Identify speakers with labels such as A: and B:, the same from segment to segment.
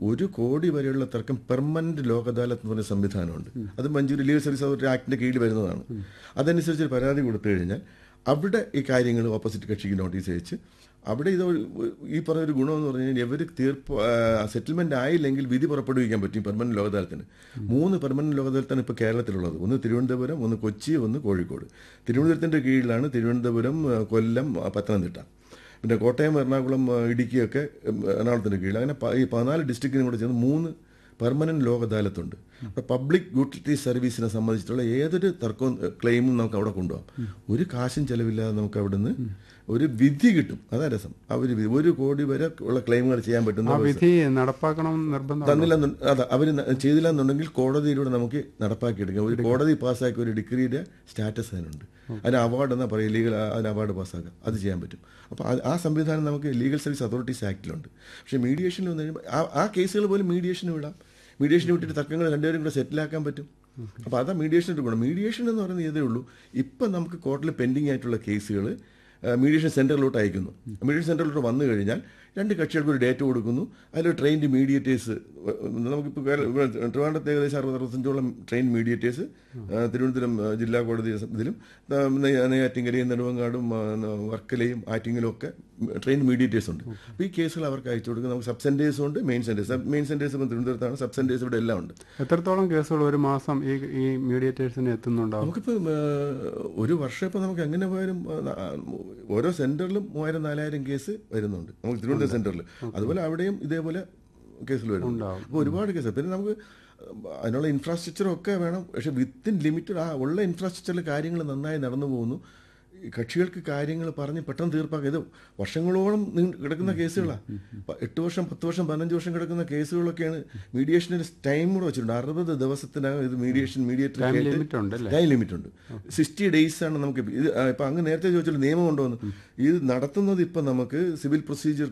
A: ഒരു കോടി വരെയുള്ള തർക്കം പെർമനന്റ് ലോക് അദാലത്ത് എന്ന് പറഞ്ഞ സംവിധാനമുണ്ട് അത് മഞ്ചൂരി ലീഗൽ സർവീസ് അതോറിറ്റി ആക്ടിന്റെ കീഴിൽ വരുന്നതാണ് അതനുസരിച്ച് ഒരു പരാതി കൊടുത്തു കഴിഞ്ഞാൽ അവിടെ ഈ കാര്യങ്ങൾ ഓപ്പോസിറ്റ് കക്ഷിക്ക് നോട്ടീസ് അയച്ച് അവിടെ ഇത് ഒരു- ഈ പറഞ്ഞ ഒരു ഗുണമെന്ന് പറഞ്ഞു കഴിഞ്ഞാൽ ഇവർ തീർപ്പ് സെറ്റിൽമെന്റ് ആയില്ലെങ്കിൽ വിധി പുറപ്പെടുവിക്കാൻ പറ്റും പെർമനന്റ് ലോക് അദാലത്തിന് മൂന്ന് പെർമനന്റ് ലോക് അദാലത്താണ് ഇപ്പോൾ കേരളത്തിലുള്ളത് ഒന്ന് തിരുവനന്തപുരം ഒന്ന് കൊച്ചി ഒന്ന് കോഴിക്കോട് തിരുവനന്തപുരത്തിന്റെ കീഴിലാണ് തിരുവനന്തപുരം ആ, കൊല്ലം ആ, പത്തനംതിട്ട പിന്നെ കോട്ടയം എറണാകുളം ആ, ഇടുക്കിയൊക്കെ ഉം, എറണാകുളത്തിന്റെ കീഴിൽ അങ്ങനെ പ- ഈ പതിനാല് ഡിസ്ട്രിക്റ്റിനും കൂടെ ചേർന്ന് മൂന്ന് പെർമനന്റ് ലോക് അദാലത്തുണ്ട് അപ്പോൾ പബ്ലിക് യൂട്ടിലിറ്റി സർവീസിനെ സംബന്ധിച്ചിട്ടുള്ള ഏതൊരു തർക്കവും ഏഹ്, ക്ലെയിമും നമുക്ക് അവിടെ കൊണ്ടുപോകാം ഒരു കാശും ചെലവില്ലാതെ നമുക്ക് അവിടുന്ന് ഒരു വിധി കിട്ടും അതാ രസം അവർ ഒരു കോടി വരെ ഉള്ള ക്ലെയിമുകൾ ചെയ്യാൻ
B: ആ
A: പറ്റുന്ന
B: വിധി നടപ്പാക്കണം എന്ന് നിർബന്ധം
A: തന്നില്ല അതാ അവർ ചെയ്തില്ല എന്നുണ്ടെങ്കിൽ കോടതിയിലൂടെ നമുക്ക് നടപ്പാക്കിയെടുക്കാം ഒരു കോടതി പാസ്സാക്കിയ ഒരു ഡിഗ്രിയുടെ സ്റ്റാറ്റസ് അതിനുണ്ട് അതിന് അവാർഡ് എന്നാ പറയുക ലീഗൽ അതിന് അവാർഡ് പാസ്സാക്കാം അത് ചെയ്യാൻ പറ്റും അപ്പോൾ ആ സംവിധാനം നമുക്ക് ലീഗൽ സർവീസ് അതോറിറ്റീസ് ആക്ടിലുണ്ട് പക്ഷേ മീഡിയേഷനിൽ വന്നു കഴിയുമ്പോൾ ആ ആ കേസുകൾ പോലും മീഡിയേഷന് വിടാം മീഡിയേഷന് വിട്ടിട്ട് തർക്കങ്ങൾ രണ്ടുപേരും കൂടെ സെറ്റിലാക്കാൻ പറ്റും അപ്പോൾ അതാ മീഡിയേഷൻ്റെ ഗുണം മീഡിയേഷൻ എന്ന് പറയുന്നത് ഇതേ ഉള്ളൂ ഇപ്പം നമുക്ക് കോർട്ടിൽ പെൻഡിങ് ആയിട്ടുള്ള കേസുകൾ മീഡിയേഷൻ സെന്ററിലോട്ട് അയക്കുന്നു മീഡിയേഷൻ സെന്ററിലോട്ട് വന്നു കഴിഞ്ഞാൽ രണ്ട് കക്ഷികൾക്ക് ഒരു ഡേറ്റ് കൊടുക്കുന്നു അതിൽ ട്രെയിൻഡ് മീഡിയേറ്റേഴ്സ് നമുക്കിപ്പോൾ ട്രിവാൻഡ്രത്ത് ഏകദേശം അറുപത് അറുപത്തഞ്ചോളം ട്രെയിൻ മീഡിയേറ്റേഴ്സ് തിരുവനന്തപുരം ആ, ജില്ലാ കോടതി ഇതിലും ആ, നെയ്യ- നെയ്യാറ്റിൻകരയും നെടുവങ്ങാടും ആ, വർക്കലയും ആറ്റിങ്ങിലും ഒക്കെ ട്രെയിൻ മീഡിയേറ്റേഴ്സ് ഉണ്ട് അപ്പോൾ ഈ കേസുകൾ അവർക്ക് അയച്ചു കൊടുക്കും നമുക്ക് സബ് സെന്റേഴ്സും ഉണ്ട് മെയിൻ സെന്റേഴ്സ് മെയിൻ സെന്റേഴ്സ് ഇപ്പം തിരുവനന്തപുരത്താണ് സബ് സെന്റേഴ്സ് ഇവിടെ എല്ലാം ഉണ്ട്
B: എത്രത്തോളം കേസുകൾ ഒരു മാസം ഈ ഈ മീഡിയേറ്റേഴ്സിന് എത്തുന്നുണ്ടാവും
A: നമുക്കിപ്പോൾ ഒരു വർഷം ഇപ്പം നമുക്ക് എങ്ങനെ പോയാലും ആ, ആ, ഓരോ സെന്ററിലും മൂവായിരം നാലായിരം കേസ് വരുന്നുണ്ട് നമുക്ക് തിരുവനന്തപുരം സെന്ററിൽ അതുപോലെ അവിടെയും ഇതേപോലെ കേസുകൾ വരുന്നുണ്ട് അപ്പോൾ ഒരുപാട് കേസ് പിന്നെ നമുക്ക് അതിനുള്ള ഇൻഫ്രാസ്ട്രക്ചർ ഒക്കെ വേണം പക്ഷെ വിത്തിൻ ലിമിറ്റഡ് ആ ഉള്ള ഇൻഫ്രാസ്ട്രക്ചറിൽ കാര്യങ്ങൾ നന്നായി നടന്നു പോകുന്നു ഈ കക്ഷികൾക്ക് കാര്യങ്ങൾ പറഞ്ഞ് പെട്ടെന്ന് തീർപ്പാക്കുക ഇത് വർഷങ്ങളോളം നീണ്ട് കിടക്കുന്ന കേസുകളാണ് എട്ട് വർഷം പത്ത് വർഷം പതിനഞ്ച് വർഷം കിടക്കുന്ന കേസുകളൊക്കെയാണ് മീഡിയേഷന് ടൈം കൂടെ വെച്ചിട്ടുണ്ട് അറുപത് ദിവസത്തിനകം ഇത് മീഡിയേഷൻ മീഡിയേറ്റർ
B: ടൈം ലിമിറ്റ് ഉണ്ട് അല്ലേ
A: ടൈം ലിമിറ്റ് ഉണ്ട് സിക്സ്റ്റി ഡേയ്സ് ആണ് നമുക്ക് ഇപ്പ- ഇത് ആ, ഇപ്പൊ അങ്ങ് നേരത്തെ ചോദിച്ചൊരു നിയമം ഉണ്ടോന്ന് ഇത് നടത്തുന്നത് ഇപ്പൊ നമുക്ക് civil procedure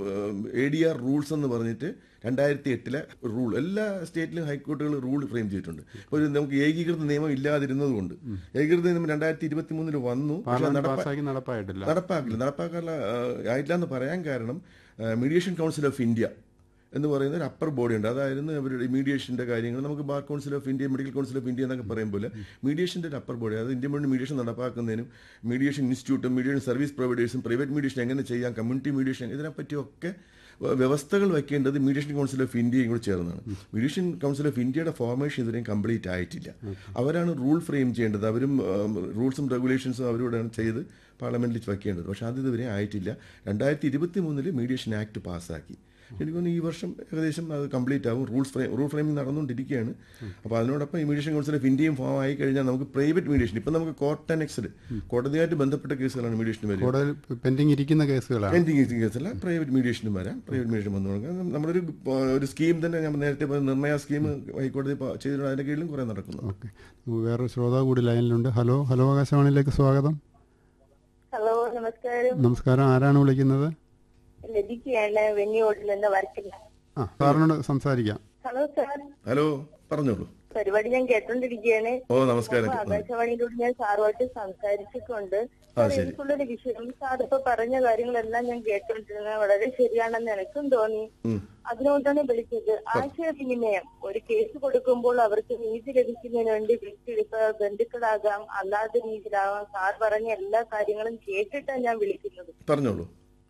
A: A D R rules എന്ന് പറഞ്ഞിട്ട് രണ്ടായിരത്തി എട്ടിലെ റൂൾ എല്ലാ സ്റ്റേറ്റിലും ഹൈക്കോർട്ടുകൾ റൂൾ ഫ്രെയിം ചെയ്തിട്ടുണ്ട് ഇപ്പൊ ഒരു നമുക്ക് ഏകീകൃത നിയമം ഇല്ലാതിരുന്നത് കൊണ്ട് ഏകീകൃത നിയമം രണ്ടായിരത്തി ഇരുപത്തി മൂന്നിൽ വന്നു പക്ഷെ
B: പാർലമെന്റ്
A: നടപ്പാ
B: പാസ്സാക്കി നടപ്പായിട്ടില്ല
A: നടപ്പാക്കില്ല നടപ്പാക്കാനുള്ള ആ, ആയിട്ടില്ല എന്ന് പറയാൻ കാരണം മീഡിയേഷൻ കൗൺസിൽ ഓഫ് ഇന്ത്യ എന്ന് പറയുന്ന ഒരു അപ്പർ ബോഡി ഉണ്ട് അതായിരുന്നു അവരുടെ മീഡിയേഷന്റെ കാര്യങ്ങൾ നമുക്ക് bar council of India medical council of India എന്നൊക്കെ പറയും പോലെ മീഡിയേഷന്റെ ഒരു അപ്പർ ബോഡി അതായത് ഇന്ത്യൻ മുഴുവൻ മീഡിയേഷൻ നടപ്പാക്കുന്നതിനും മീഡിയേഷൻ ഇൻസ്റ്റിറ്റ്യൂട്ടും മീഡിയേഷൻ സർവീസ് പ്രൊവൈഡേഴ്സും പ്രൈവറ്റ് മീഡിയേഷൻ എങ്ങനെ ചെയ്യാം കമ്മ്യൂണിറ്റി മീഡിയേഷൻ ഇതിനെപ്പറ്റിയൊക്കെ വ- വ്യവസ്ഥകൾ വയ്ക്കേണ്ടത് മീഡിയേഷൻ കൗൺസിൽ ഓഫ് ഇന്ത്യയും കൂടി ചേർന്നാണ് മീഡിയേഷൻ കൗൺസിൽ ഓഫ് ഇന്ത്യയുടെ ഫോർമേഷൻ ഇതുവരെയും കംപ്ലീറ്റ് ആയിട്ടില്ല അവരാണ് റൂൾ ഫ്രെയിം ചെയ്യേണ്ടത് അവരും റൂൾസും റെഗുലേഷൻസും അവരോടാണ് ചെയ്ത് പാർലമെന്റിൽ വയ്ക്കേണ്ടത് പക്ഷെ അത് ഇതുവരെ ആയിട്ടില്ല രണ്ടായിരത്തി ഇരുപത്തി മൂന്നില് മീഡിയേഷൻ ആക്ട് പാസ്സാക്കി എനിക്ക് തോന്നുന്നു ഈ വർഷം ഏകദേശം അത് കംപ്ലീറ്റ് ആവും റൂൾസ് ഫ്രെയിം റൂൾ ഫ്രെയിമിംഗ് നടന്നുകൊണ്ടിരിക്കുകയാണ് അപ്പോൾ അതിനോടൊപ്പം ഈ മീഡിയേഷൻ കൗൺസിൽ ഓഫ് ഇന്ത്യയും ഫോം ആയി കഴിഞ്ഞാൽ നമുക്ക് പ്രൈവറ്റ് മീഡിയേഷൻ ഇപ്പം നമുക്ക് കോർട്ട് ആൻഡ് എക്സൽ കോടതിയായിട്ട് ബന്ധപ്പെട്ട കേസുകളാണ് മീഡിയേഷൻ വരിക
B: കൂടുതൽ പെൻഡിങ് ഇരിക്കുന്ന കേസുകളാണ്
A: പെൻഡിങ് കേസല്ല പ്രൈവറ്റ് മീഡിയേഷനും വരാം പ്രൈവറ്റ് മീഡിയേഷൻ വന്നു കൊടുക്കാം നമ്മളൊരു ആ, ഒരു സ്കീം തന്നെ ഞാൻ നേരത്തെ പറഞ്ഞ നിർണയ സ്കീം ഹൈക്കോടതി പ- ചെയ്തിട്ടുണ്ട് അതിന്റെ കീഴിലും കുറെ നടക്കുന്നു
B: ഓക്കെ വേറൊരു ശ്രോതാവ് കൂടി ലൈനിലുണ്ട് ഹലോ ഹലോ ആകാശവാണിയിലേക്ക് സ്വാഗതം
C: ഹലോ നമസ്കാരം
B: നമസ്കാരം ആരാണ് വിളിക്കുന്നത്
C: ലതികയാണ് വെന്നിയോട്ടിൽ നിന്ന് വർക്കില്ല
B: ആ സാറിനോട് സംസാരിക്കാം
C: ഹലോ സാർ
A: ഹലോ പറഞ്ഞോളൂ
C: പരിപാടി ഞാൻ കേട്ടോണ്ടിരിക്കുകയാണ്
A: ഓ നമസ്കാരം
C: അപ്പൊ ആകാശവാണിയിലൂടെ ഞാൻ സാറുമായിട്ട് സംസാരിച്ചിട്ടുണ്ട്
A: ആ,
C: സാർ,
A: ശരി.
C: എനിക്കുള്ളൊരു വിഷയം സാർ ഇപ്പൊ പറഞ്ഞ കാര്യങ്ങളെല്ലാം ഞാൻ കേട്ടോണ്ടിരുന്നത് വളരെ ശരിയാണെന്ന് എനിക്കും തോന്നി
A: ഉം.
C: അതുകൊണ്ടാണ് വിളിച്ചത് ആശയവിനിമയം ഒരു കേസ് കൊടുക്കുമ്പോൾ അവർക്ക് നീതി ലഭിക്കുന്നതിന് വേണ്ടി വ്യക്തി ഇപ്പൊ ബന്ധുക്കളാകാം അല്ലാത്ത രീതിയിലാകാം സാർ പറഞ്ഞ എല്ലാ കാര്യങ്ങളും കേട്ടിട്ടാണ് ഞാൻ വിളിക്കുന്നത്
A: പറഞ്ഞോളൂ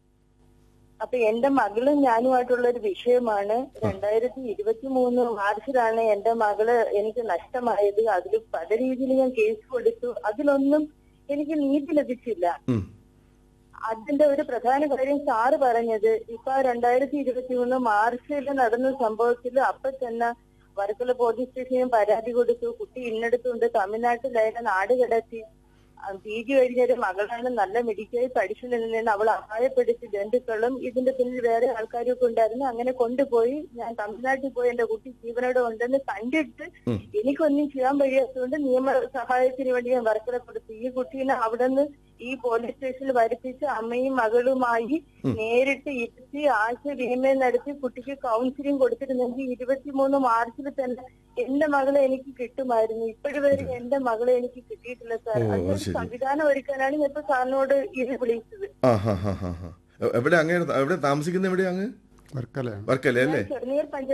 C: അപ്പൊ എന്റെ മകളും ഞാനുമായിട്ടുള്ള ഒരു വിഷയമാണ് രണ്ടായിരത്തി ഇരുപത്തി മൂന്ന് മാർച്ചിലാണ് എന്റെ മകള് എനിക്ക് നഷ്ടമായത് അതിൽ പല രീതിയിൽ ഞാൻ കേസ് കൊടുത്തു അതിലൊന്നും എനിക്ക് നീതി ലഭിച്ചില്ല
A: ഉം.
C: അതിന്റെ ഒരു പ്രധാന കാര്യം സാറ് പറഞ്ഞത് ഇപ്പൊ രണ്ടായിരത്തി ഇരുപത്തി മൂന്ന് മാർച്ചിൽ നടന്ന സംഭവത്തിൽ അപ്പൊ തന്നെ വർക്കല പോലീസ് സ്റ്റേഷനിൽ പരാതി കൊടുത്തു കുട്ടി ഇന്നെടുത്തുണ്ട് തമിഴ്നാട്ടിലായ നാട് കിടത്തി പി ജി കഴിഞ്ഞൊരു മകളാണ് നല്ല മെഡിക്കൽ പഠിച്ചു നിന്നതെന്ന് അവൾ അപായപ്പെടുത്തി ബന്ധുക്കളും ഇതിന്റെ പിന്നിൽ വേറെ ആൾക്കാരും ഒക്കെ ഉണ്ടായിരുന്നു അങ്ങനെ കൊണ്ടുപോയി ഞാൻ തമിഴ്നാട്ടിൽ പോയി എന്റെ കുട്ടി ജീവനോടെ ഉണ്ടെന്ന് കണ്ടിട്ട്
A: ഉം.
C: എനിക്കൊന്നും ചെയ്യാൻ കഴിയാത്തതുകൊണ്ട് നിയമ സഹായത്തിന് വേണ്ടി ഞാൻ വർക്കല കൊടുത്തു ഈ കുട്ടീനെ അവിടെ നിന്ന് ഈ പോലീസ് സ്റ്റേഷനിൽ വരുത്തിച്ച് അമ്മയും മകളുമായി നേരിട്ട് ഇരുത്തി ആശയവിനിമയം നടത്തി കുട്ടിക്ക് കൗൺസിലിംഗ് കൊടുത്തിരുന്നെങ്കിൽ ഇരുപത്തിമൂന്ന് മാർച്ചിൽ തന്നെ എന്റെ മകളെ എനിക്ക് കിട്ടുമായിരുന്നു ഇപ്പോഴും വരെ എന്റെ മകളെ എനിക്ക് കിട്ടിയിട്ടില്ല സാർ
A: ഓ,
C: അതിനൊരു
A: ശരി.
C: സംവിധാനം ഒരുക്കാനാണ് ഞാൻ ഇപ്പൊ സാറിനോട് ഇത് വിളിച്ചത്
A: ആ ഹാ ഹാ ഹാ ഹാ എവിടെ അങ്ങ് എവിടെ താമസിക്കുന്ന എവിടെയാ അങ്ങ്
B: വർക്കലയാണ്
A: വർക്കല്ലേ അല്ലേ
C: ചെറുനീർ പഞ്ചായത്ത്